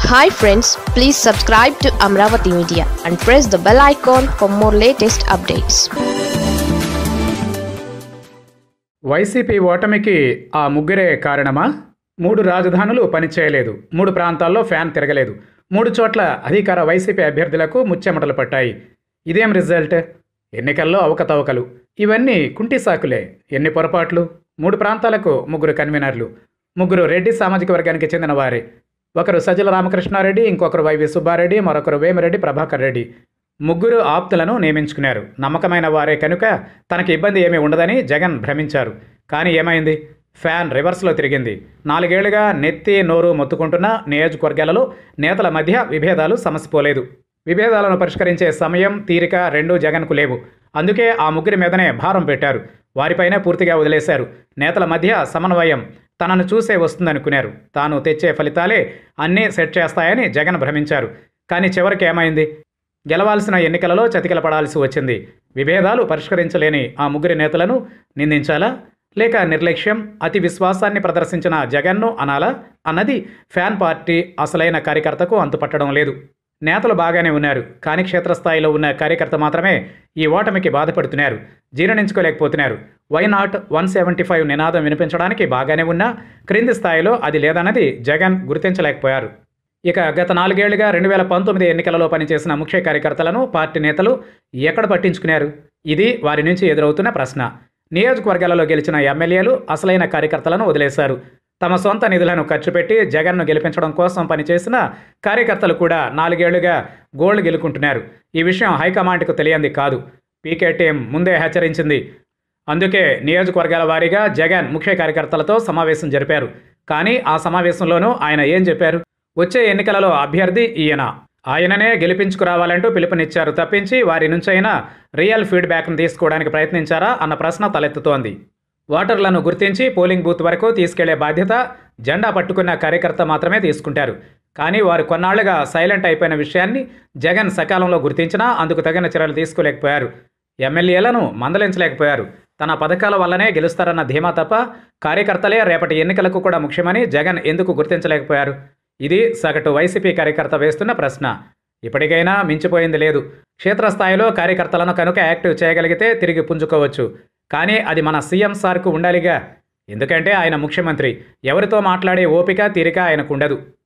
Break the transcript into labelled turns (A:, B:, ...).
A: hi friends please subscribe to Amaravati media and press the bell icon for more latest updates
B: YCP ఓటమికి ఆ ముగ్గురే కారణమా మూడు రాజధానులు పనిచేయలేదు మూడు ప్రాంతాల్లో ఫ్యాన్ తిరగలేదు మూడు చోట్ల అధికార వైసీపీ అభ్యర్థులకు ముచ్చెమటలు పట్టాయి ఇదేం రిజల్ట్ ఎన్నికల్లో అవకతవకలు ఇవన్నీ కుంటి సాకులే ఎన్ని పొరపాట్లు మూడు ప్రాంతాలకు ముగ్గురు కన్వీనర్లు ముగ్గురు రెడ్డి సామాజిక వర్గానికి చెందిన వారే ఒకరు సజ్జల రామకృష్ణారెడ్డి ఇంకొకరు వైవి సుబ్బారెడ్డి మరొకరు వేమిరెడ్డి ప్రభాకర్ రెడ్డి ముగ్గురు ఆప్తులను నియమించుకున్నారు నమ్మకమైన వారే కనుక తనకి ఇబ్బంది ఏమీ ఉండదని జగన్ భ్రమించారు కానీ ఏమైంది ఫ్యాన్ రివర్స్లో తిరిగింది నాలుగేళ్లుగా నెత్తి నోరు మొత్తుకుంటున్న నియోజకవర్గాలలో నేతల మధ్య విభేదాలు సమసిపోలేదు విభేదాలను పరిష్కరించే సమయం తీరిక రెండూ జగన్కు లేవు అందుకే ఆ ముగ్గురి మీదనే భారం పెట్టారు వారిపైనే పూర్తిగా వదిలేశారు నేతల మధ్య సమన్వయం తనను చూసే వస్తుందనుకున్నారు తాను తెచ్చే ఫలితాలే అన్నీ సెట్ చేస్తాయని జగన్ భ్రమించారు కానీ చివరికి ఏమైంది గెలవాల్సిన ఎన్నికలలో చతికిల పడాల్సి వచ్చింది విభేదాలు పరిష్కరించలేని ఆ ముగ్గురి నేతలను నిందించాలా లేక నిర్లక్ష్యం అతి విశ్వాసాన్ని ప్రదర్శించిన జగన్ను అనాలా అన్నది ఫ్యాన్ పార్టీ అసలైన కార్యకర్తకు అంతుపట్టడం లేదు నేతలు బాగానే ఉన్నారు కానీ క్షేత్రస్థాయిలో ఉన్న కార్యకర్త మాత్రమే ఈ ఓటమికి బాధపడుతున్నారు జీర్ణించుకోలేకపోతున్నారు why not one seventy five నినాదం వినిపించడానికి బాగానే ఉన్నా క్రింది స్థాయిలో అది లేదన్నది జగన్ గుర్తించలేకపోయారు ఇక గత నాలుగేళ్లుగా రెండు వేల పంతొమ్మిది ఎన్నికలలో పనిచేసిన ముఖ్య కార్యకర్తలను పార్టీ నేతలు ఎక్కడ పట్టించుకున్నారు ఇది వారి నుంచి ఎదురవుతున్న ప్రశ్న నియోజకవర్గాలలో గెలిచిన ఎమ్మెల్యేలు అసలైన కార్యకర్తలను వదిలేశారు తమ సొంత నిధులను ఖర్చు పెట్టి జగన్ను గెలిపించడం కోసం పనిచేసిన కార్యకర్తలు కూడా నాలుగేళ్లుగా గోల్డ్ గెలుకుంటున్నారు ఈ విషయం హైకమాండ్కు తెలియంది కాదు పీకే టీం ముందే హెచ్చరించింది అందుకే నియోజకవర్గాల వారీగా జగన్ ముఖ్య కార్యకర్తలతో సమావేశం జరిపారు కానీ ఆ సమావేశంలోనూ ఆయన ఏం చెప్పారు వచ్చే ఎన్నికలలో అభ్యర్థి ఈయన ఆయననే గెలిపించుకురావాలంటూ పిలుపునిచ్చారు తప్పించి వారి నుంచైనా రియల్ ఫీడ్బ్యాక్ను తీసుకోవడానికి ప్రయత్నించారా అన్న ప్రశ్న తలెత్తుతోంది ఓటర్లను గుర్తించి పోలింగ్ బూత్ వరకు తీసుకెళ్లే బాధ్యత జెండా పట్టుకున్న కార్యకర్త మాత్రమే తీసుకుంటారు కానీ వారు కొన్నాళ్లుగా సైలెంట్ అయిపోయిన విషయాన్ని జగన్ సకాలంలో గుర్తించినా అందుకు తగిన చర్యలు తీసుకోలేకపోయారు ఎమ్మెల్యేలను మందలించలేకపోయారు తన పథకాల వల్లనే గెలుస్తారన్న ధీమా తప్ప కార్యకర్తలే రేపటి ఎన్నికలకు కూడా ముఖ్యమని జగన్ ఎందుకు గుర్తించలేకపోయారు ఇది సగటు వైసీపీ కార్యకర్త వేస్తున్న ప్రశ్న ఇప్పటికైనా మించిపోయింది లేదు క్షేత్రస్థాయిలో కార్యకర్తలను కనుక యాక్టివ్ చేయగలిగితే తిరిగి పుంజుకోవచ్చు కానీ అది మన సీఎం సార్కు ఉండాలిగా ఎందుకంటే ఆయన ముఖ్యమంత్రి ఎవరితో మాట్లాడే ఓపిక తీరిక ఆయనకు ఉండదు